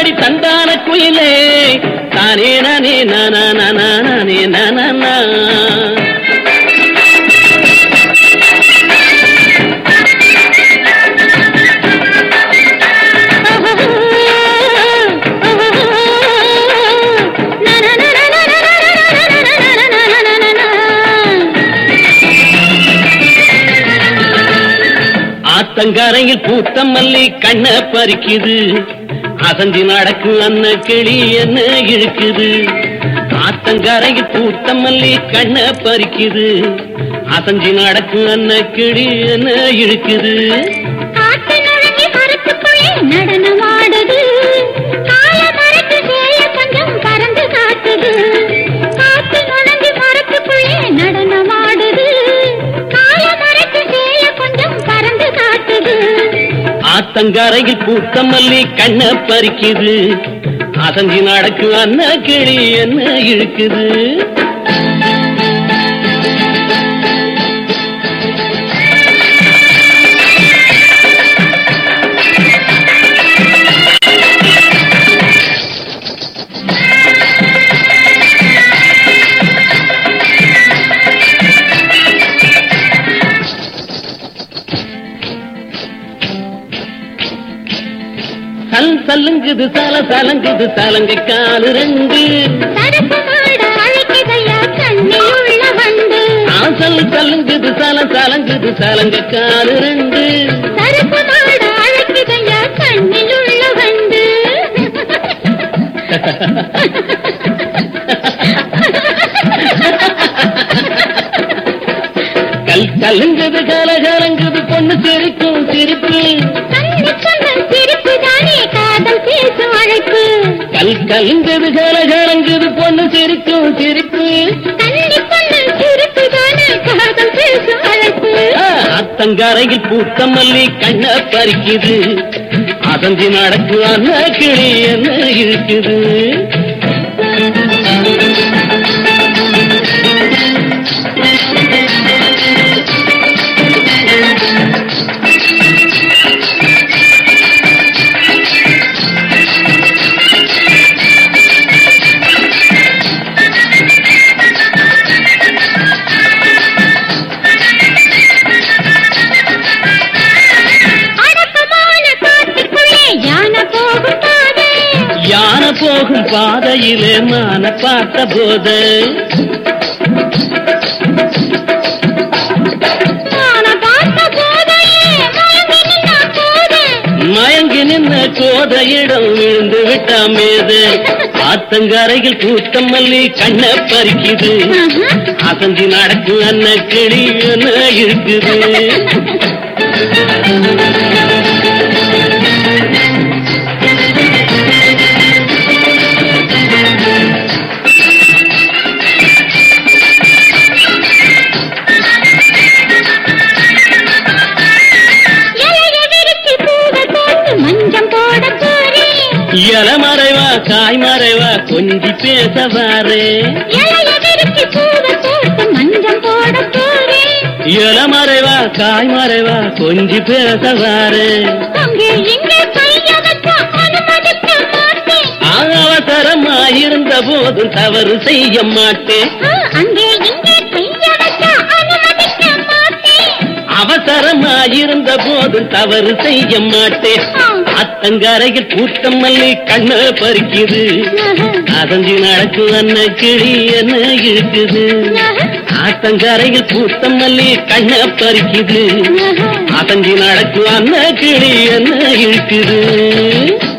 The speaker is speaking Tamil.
அடி தந்தான குயிலே தானே நானே நானா நானா நானே நானா ஆத்தங்கரையில் பூத்த மல்லி கண்ண பறிக்குது அசஞ்சி நடக்கு அன்ன கிளி என்ன இழுக்குது ஆத்தங்கரையில் பூத்த மல்லி கண்ண பறிக்குது அசஞ்சி நடக்கு அன்ன கிளி என்ன இழுக்குது காட்டு நுழைஞ்சி மரத்துக்குள்ளே நடனமாடுது கால மரத்து சேய கொஞ்சம் பறந்து காட்டுது காட்டு நுழைஞ்சி மரத்துக்குள்ளே நடனமாடுது கால மரத்து சேய கொஞ்சம் பறந்து காட்டுது ஆத்தங்கரையில் பூத்த மல்லி கண்ண பறிக்குது அசஞ்சி நடக்கு அன்ன கிளி என்ன இழுக்குது சல் சல்லுங்குது சல சலங்குது சலங்கை காலு ரெண்டு தடுப்பு மாட அழைக்குதையா கண்ணில் உள்ள வண்டு ஆசல் சல்லுங்குது சல சலங்குது சலங்கை காலு ரெண்டு தடுப்பு மாட அழைக்குதையா கண்ணில் உள்ள வண்டு கல் கல்லுங்குது கல கலங்குது பொண்ணு சிரிக்கும் சிரிப்பு கண்ணி சொன்ன சிரிப்பு தானே காதல் பேசும் அழைப்பு கல் கல்லுங்குது கல கலங்குது பொண்ணு சிரிக்கும் சிரிப்பு கண்ணி சொன்ன சிரிப்பு தானே காதல் பேசும் அழைப்பு ஆ, அத்தங்கரையில் பூத்த மல்லி கண்ண பறிக்குது அதஞ்சி நடக்கு அண்ணா கிளி என்ன இருக்குது அடக்கமான காட்டுக்குள்ளே யானை போகும் பாதை யானை போகும் பாதையிலே மான பார்த்த போது யானை பார்த்த போதையே மயங்கி நின்னா போது மயங்கி நின்ன கோதையிடம் விழுந்து விட்டா மீது ஆத்தங்கரையில் கூட்டம் மல்லி கண்ண பறிக்குது அசஞ்சி நடக்கு அன்ன கிளி என்ன இருக்குது இலைய விரிச்சு பூவை போட்டு மஞ்சம் போட போறேன் இல மறைவா காய் மறைவா கொஞ்சி பேச வாரே இலைய விரிச்சு பூவை போட்டு மஞ்சம் போட போறேன் இல மறைவா காய் மறைவா கொஞ்சி பேச வாரே அங்கே இங்கே கைய வச்சா அனுமதிக்க மாட்டேன் அவசரமாயிருந்த போதும் தவறு செய்ய மாட்டேன் ஆ, அங்கே இங்கே கைய வச்சா அனுமதிக்க மாட்டேன் அவசரமாயிருந்த போதும் தவறு செய்ய மாட்டேன் அத்தங்கரையில் கூட்டம் மல்லி கண்ண பறிக்குது அதஞ்சி நடக்கு அன்ன கிளி என்ன இருக்குது ஆத்தங்கரையில் கூட்டம் மல்லி கண்ண பறிக்குது அதஞ்சி நடக்கு அன்ன கிளி என்ன இருக்குது